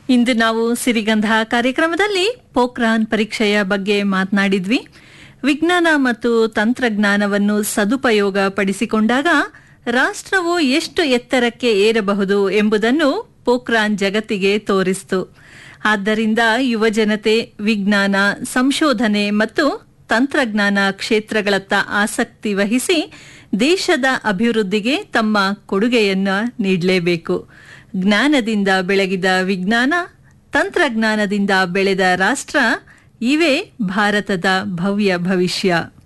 ಇಂದು ನಾವು ಸಿರಿಗಂಧ ಕಾರ್ಯಕ್ರಮದಲ್ಲಿ ಪೋಖ್ರಾನ್ ಪರೀಕ್ಷೆಯ ಬಗ್ಗೆ ಮಾತನಾಡಿದ್ವಿ ವಿಜ್ಞಾನ ಮತ್ತು ತಂತ್ರಜ್ಞಾನವನ್ನು ಸದುಪಯೋಗ ಪಡಿಸಿಕೊಂಡಾಗ ರಾಷ್ಟ್ರವು ಎಷ್ಟು ಎತ್ತರಕ್ಕೆ ಏರಬಹುದು ಎಂಬುದನ್ನು ಪೋಖ್ರಾನ್ ಜಗತ್ತಿಗೆ ತೋರಿಸಿತು ಆದ್ದರಿಂದ ಯುವಜನತೆ ವಿಜ್ಞಾನ ಸಂಶೋಧನೆ ಮತ್ತು ತಂತ್ರಜ್ಞಾನ ಕ್ಷೇತ್ರಗಳತ್ತ ಆಸಕ್ತಿ ವಹಿಸಿ ದೇಶದ ಅಭಿವೃದ್ಧಿಗೆ ತಮ್ಮ ಕೊಡುಗೆಯನ್ನು ನೀಡಲೇಬೇಕು ಜ್ಞಾನದಿಂದ ಬೆಳಗಿದ ವಿಜ್ಞಾನ ತಂತ್ರಜ್ಞಾನದಿಂದ ಬೆಳೆದ ರಾಷ್ಟ್ರ ಇವೇ ಭಾರತದ ಭವ್ಯ ಭವಿಷ್ಯ